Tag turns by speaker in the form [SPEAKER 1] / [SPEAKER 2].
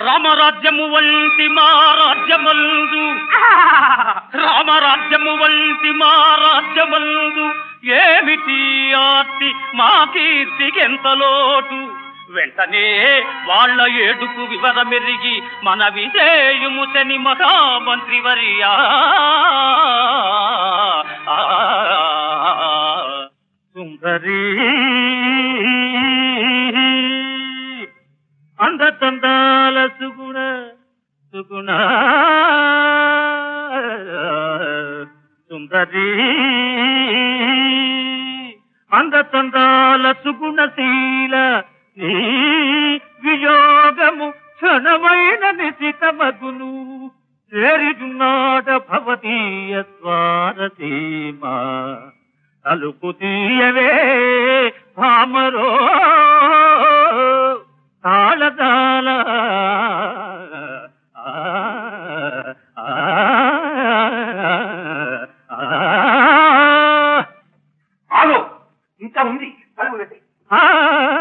[SPEAKER 1] రామరాజ్యము వంటి మా రాజ్యమందు రామరాజ్యము వంటి మా రాజ్యమందు ఏమిటి ఆర్తి మా కీర్తికెంత లోటు వెంటనే వాళ్ళ ఏడుపు వివరమెరిగి మన విజయము శని మహామంత్రి వర్యా సుందరీ అందతందాల సుగుణ సుగుణ సుందరీ అందతందాల సుగుణశీల నీ వియోగము క్షణమైన నిశితమగును చేరిచున్నాడ భవతీయ స్వారసీమా తలుపు తీయవే భామరో తాళదాల ఆ, ఆ, ఆ,
[SPEAKER 2] ఆగు ఇంకా ఉంది తలుపు పెట్టి
[SPEAKER 1] ఆ,